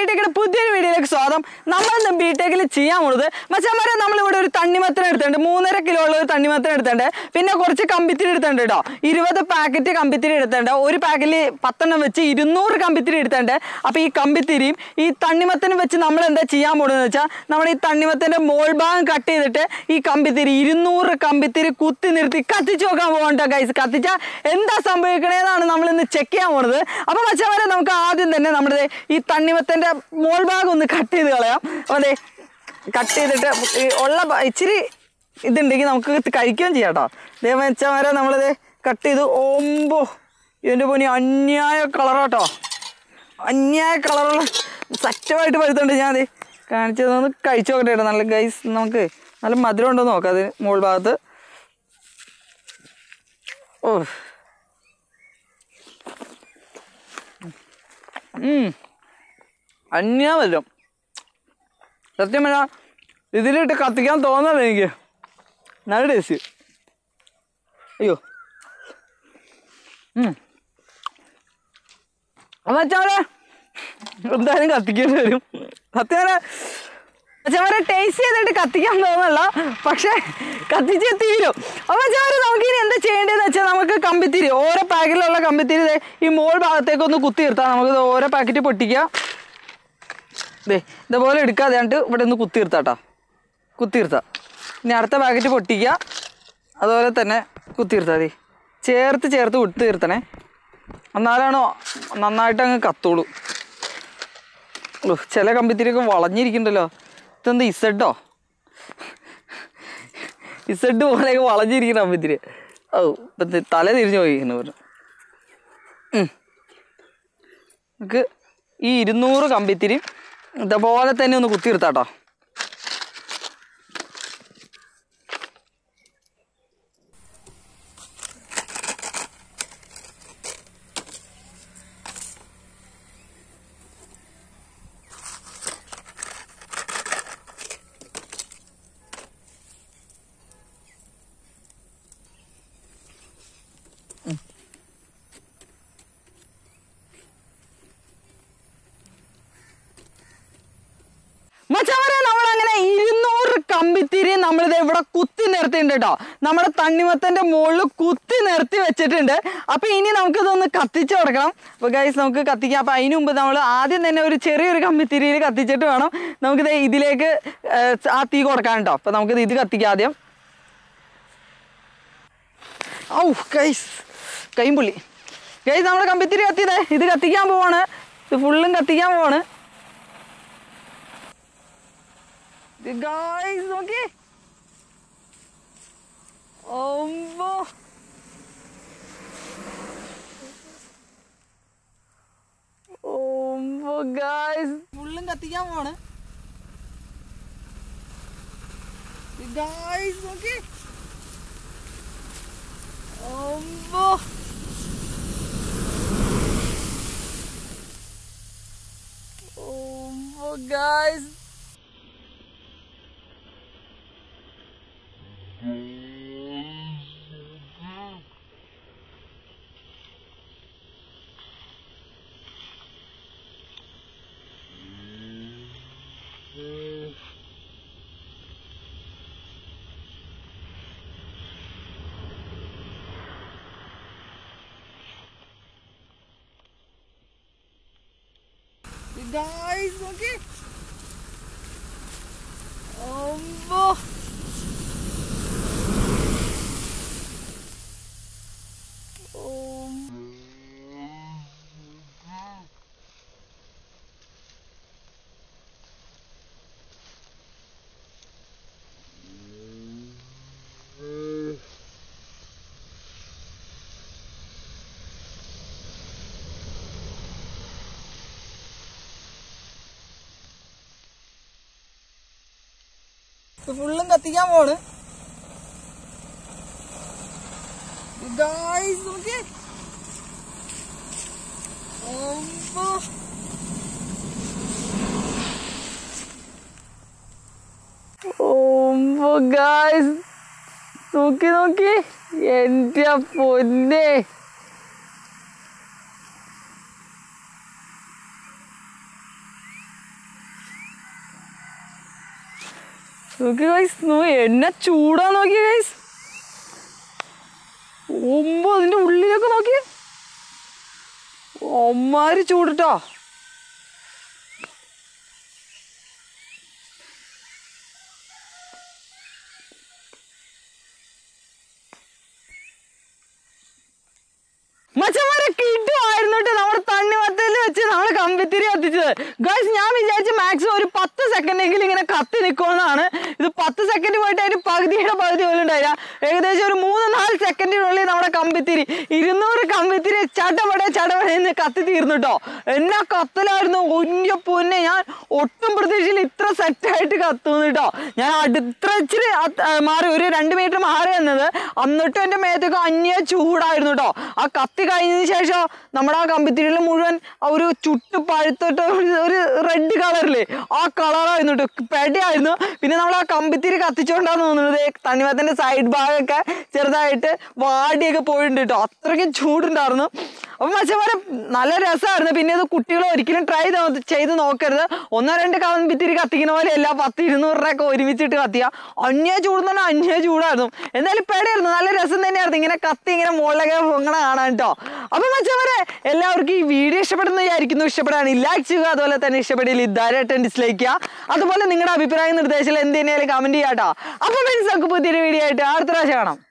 ബിടെക്കിന്റെ പുതിയൊരു വീഡിയോയിലേക്ക് സ്വാഗതം നമ്മൾ ഇന്ന് ബിടെക്കിൽ ചെയ്യാൻ പോകുന്നത് മച്ചാമാരെ നമ്മളിവിടെ ഒരു തണ്ണിമത്തൻ എടുത്തിട്ടുണ്ട് മൂന്നര കിലോ ഉള്ള ഒരു തണ്ണിമത്തൻ എടുത്തിട്ടുണ്ട് പിന്നെ കുറച്ച് കമ്പിത്തിരി എടുത്തിട്ടുണ്ട് കേട്ടോ ഇരുപത് പാക്കറ്റ് കമ്പിത്തിരി എടുത്തിട്ടുണ്ട് ഒരു പാക്കറ്റിൽ പത്തെണ്ണം വെച്ച് ഇരുന്നൂറ് കമ്പിത്തിരി എടുത്തിട്ടുണ്ട് അപ്പോൾ ഈ കമ്പിത്തിരിയും ഈ തണ്ണിമത്തനും വെച്ച് നമ്മൾ എന്താ ചെയ്യാൻ പോകുന്നത് വെച്ചാൽ നമ്മൾ ഈ തണ്ണിമത്തൻ്റെ മോൾ ഭാഗം കട്ട് ചെയ്തിട്ട് ഈ കമ്പിത്തിരി ഇരുന്നൂറ് കമ്പിത്തിരി കുത്തി നിർത്തി കത്തിച്ച് നോക്കാൻ പോകണ്ട ഗൈസ് കത്തിച്ചാൽ എന്താ സംഭവിക്കണേന്നാണ് നമ്മൾ ഇന്ന് ചെക്ക് ചെയ്യാൻ പോണത് അപ്പോൾ മച്ചാമാരെ നമുക്ക് ആദ്യം തന്നെ നമ്മുടെ ഈ തണ്ണിമത്തൻ്റെ മോൾ ഭാഗം ഒന്ന് കട്ട് ചെയ്ത് കളയാം അതെ കട്ട് ചെയ്തിട്ട് ഈ ഉള്ള ഭ- ഇച്ചിരി ഇതുണ്ടെങ്കിൽ നമുക്ക് ഇത് കഴിക്കുകയും ചെയ്യാം കേട്ടോ ഇതേ മച്ചാമാരെ നമ്മളിത് കട്ട് ചെയ്ത് ഓമ്പോ ഇതിൻ്റെ പൊന്നി അന്യായ കളറാട്ടോ അന്യായ കളറുള്ള സറ്റമായിട്ട് പഴുത്തുണ്ട് ഞാൻ അത് കാണിച്ചത് ഒന്ന് കഴിച്ചു നോക്കട്ടെ കേട്ടോ നല്ല ഗൈസ് നമുക്ക് നല്ല മധുരം ഉണ്ടോ നോക്കാം അതിന് മുകൾ ഭാഗത്ത് ഓ ഉം. അന്യാ മധുരം സത്യം പറഞ്ഞാൽ ഇതിലിട്ട് കത്തിക്കാൻ തോന്നല്ല എനിക്ക് നല്ല ടേസ്റ്റ് അയ്യോ അമ്മച്ചാവരെ എന്തായാലും കത്തിക്കേണ്ടി വരും സത്യം അച്ഛന്മാരെ ടേസ്റ്റ് ചെയ്തിട്ട് കത്തിക്കാൻ തോന്നല്ല പക്ഷെ കത്തിച്ചേ തീരും അപ്പോൾ അച്ഛന്മാരെ നമുക്ക് ഇനി എന്താ ചെയ്യേണ്ടതെന്ന് വെച്ചാൽ നമുക്ക് കമ്പിത്തിരി ഓരോ പാക്കറ്റിലുള്ള കമ്പിത്തിരി ദേ ഈ മോൾ ഭാഗത്തേക്ക് ഒന്ന് കുത്തി നിർത്താം നമുക്ക് ഇത് ഓരോ പാക്കറ്റ് പൊട്ടിക്കുക ദേ ഇതേപോലെ എടുക്കാതെ കണ്ട് ഇവിടെ ഒന്ന് കുത്തി നിർത്താട്ടോ കുത്തി നിർത്താം ഇനി അടുത്ത പാക്കറ്റ് പൊട്ടിക്കുക അതുപോലെ തന്നെ കുത്തി നിർത്താം മതി ചേർത്ത് ചേർത്ത് കുത്തി നിർത്തണേ എന്നാലാണോ നന്നായിട്ട് അങ്ങ് കത്തോളൂ ഓ ചില കമ്പിത്തിരിയൊക്കെ വളഞ്ഞിരിക്കണ്ടല്ലോ ഇതെന്താ ഇസഡോ ഇസഡ് പോലെയൊക്കെ വളഞ്ഞിരിക്കുന്ന കമ്പിത്തിരി ഓ ഇപ്പം തി- തല തിരിഞ്ഞു പോയി എന്ന് പറഞ്ഞു ഉം. നമുക്ക് ഈ ഇരുന്നൂറ് കമ്പിത്തിരി ഇതേപോലെ തന്നെ ഒന്ന് കുത്തി നിർത്താട്ടോ മച്ചവരെ നമ്മളങ്ങനെ ഇരുന്നൂറ് കമ്പിത്തിരി നമ്മളിത് ഇവിടെ കുത്തി നിർത്തിയിട്ടുണ്ട് കേട്ടോ നമ്മുടെ തണ്ണിമത്തന്റെ മുകളിൽ കുത്തി നിർത്തി വെച്ചിട്ടുണ്ട് അപ്പൊ ഇനി നമുക്കിതൊന്ന് കത്തിച്ചു കൊടുക്കണം അപ്പൊ ഗൈസ് നമുക്ക് കത്തിക്കാം അപ്പൊ അതിന് മുമ്പ് നമ്മൾ ആദ്യം തന്നെ ഒരു ചെറിയൊരു കമ്പിത്തിരിയിൽ കത്തിച്ചിട്ട് വേണം നമുക്കിത് ഇതിലേക്ക് ഏർ, ആ തീ കൊടുക്കാൻ കേട്ടോ അപ്പൊ നമുക്കിത് ഇത് കത്തിക്കാം ആദ്യം ഔ ഗൈസ് കൈമ്പുള്ളി ഗൈസ് നമ്മുടെ കമ്പിത്തിരി കത്തിയതേ ഇത് കത്തിക്കാൻ പോവാണ് ഇത് ഫുള്ളും കത്തിക്കാൻ പോവാണ് ഗായ്സ് നോക്കി ഒമ്പോ ഒമ്പോ ഗായ്സ് ഫുള്ളും കത്തിക്കാൻ പോവാണ് ഗായ്സ് നോക്കി ഒമ്പോ ഒമ്പോ ഗായ്സ് Guys, okay. ഒമ്പോ ഫുള്ളും കത്തിക്കാൻ പോണ് ഗായ്സ് നോക്കി ഒമ്പോ ഒമ്പോ ഗായ്സ് നോക്കി നോക്കി എൻ്റെ പൊന്നെ നോക്കി ഗൈസ് നോ എന്നെ ചൂടാ നോക്കി ഗൈസ് ഒമ്പോ അതിന്റെ ഉള്ളിലൊക്കെ നോക്കി ഒമ്മാര് ചൂടിട്ടോ മച്ചന്മാരെ കിട്ടുമായിരുന്നു കേട്ടോ നമ്മുടെ തണ്ണിമത്തയിൽ വെച്ച് നമ്മൾ കമ്പിത്തിരി കത്തിച്ചത് ഗൈസ് ഞാൻ വിചാരിച്ചു മാക്സിമം ഒരു പത്ത് സെക്കൻഡെങ്കിലും ഇങ്ങനെ കത്തി നിൽക്കുമെന്നാണ് ഇത് പത്ത് സെക്കൻഡ് പോയിട്ട് അതിന് പകുതിയുടെ പകുതി പോലും ഉണ്ടായില്ല ഏകദേശം ഒരു മൂന്ന് നാല് സെക്കൻഡിനുള്ളിൽ നമ്മുടെ കമ്പിത്തിരി ഇരുന്നൂറ് കമ്പിത്തിരി ചടപടെ ചടപടയെന്ന് കത്തി തീർന്നു കേട്ടോ എന്നാ കത്തലായിരുന്നു ഒന്നിയ പൊന്നെ ഞാൻ ഒട്ടും പ്രതീക്ഷയിൽ ഇത്ര സെറ്റായിട്ട് കത്തുന്നു കേട്ടോ ഞാൻ അടുത്ത ഇച്ചിരി അത്- ആ, മാറി ഒരു രണ്ട് മീറ്റർ മാറി വന്നത് എന്നിട്ടും എൻ്റെ മേത്തൊക്കെ അന്യ ചൂടായിരുന്നു കേട്ടോ ആ കത്തി കഴിഞ്ഞതിന് ശേഷം നമ്മുടെ ആ കമ്പിത്തിരിയിൽ മുഴുവൻ ആ ഒരു ചുട്ട് പഴുത്തിട്ട് ഒരു- ഒരു റെഡ് കളറില്ലേ ആ കളറായിരുന്നു കേട്ടോ പെടയായിരുന്നു പിന്നെ നമ്മൾ ആ കമ്പിത്തിരി കത്തിച്ചുകൊണ്ടാന്ന് തോന്നുന്നത് തണ്ണിമത്തൻ്റെ സൈഡ് ഭാഗമൊക്കെ ചെറുതായിട്ട് വാടിയൊക്കെ പോയിട്ടുണ്ട് കേട്ടോ അത്രയ്ക്കും ചൂടുണ്ടായിരുന്നു അപ്പം മച്ചന്മാരെ നല്ല രസമായിരുന്നു പിന്നെ ഇത് കുട്ടികൾ ഒരിക്കലും ട്രൈ ചെയ്ത് നോക്കരുത് ഒന്നോ രണ്ട് കമ്പിത്തിരി കത്തിക്കുന്ന പോലെ അല്ല പത്ത് ഇരുന്നൂറ് രൂപയൊക്കെ ഒരുമിച്ചിട്ട് കത്തിയ അന്യ ചൂട് തന്നെ അന്യ ചൂടായിരുന്നു എന്തായാലും പേടിയായിരുന്നു നല്ല രസം തന്നെയായിരുന്നു ഇങ്ങനെ കത്തി ഇങ്ങനെ മുകളിലൊക്കെ പൊങ്ങണ കാണാൻ കേട്ടോ അപ്പം മച്ചവരെ എല്ലാവർക്കും ഈ വീഡിയോ ഇഷ്ടപ്പെടുന്ന വിചാരിക്കുന്നു ഇഷ്ടപ്പെടാണ് ലൈക്ക് ചെയ്യുക അതുപോലെ തന്നെ ഇഷ്ടപ്പെടില്ല ഇതാരായിട്ടും ഡിസ്ലൈക്ക് ചെയ്യുക അതുപോലെ നിങ്ങളുടെ അഭിപ്രായ നിർദ്ദേശങ്ങൾ എന്ത് തന്നെയാലും കമന്റ് ചെയ്യാം കേട്ടോ അപ്പം ഫ്രണ്ട്സ് നമുക്ക് പുതിയൊരു വീഡിയോ ആയിട്ട് അടുത്ത പ്രാവശ്യം കാണാം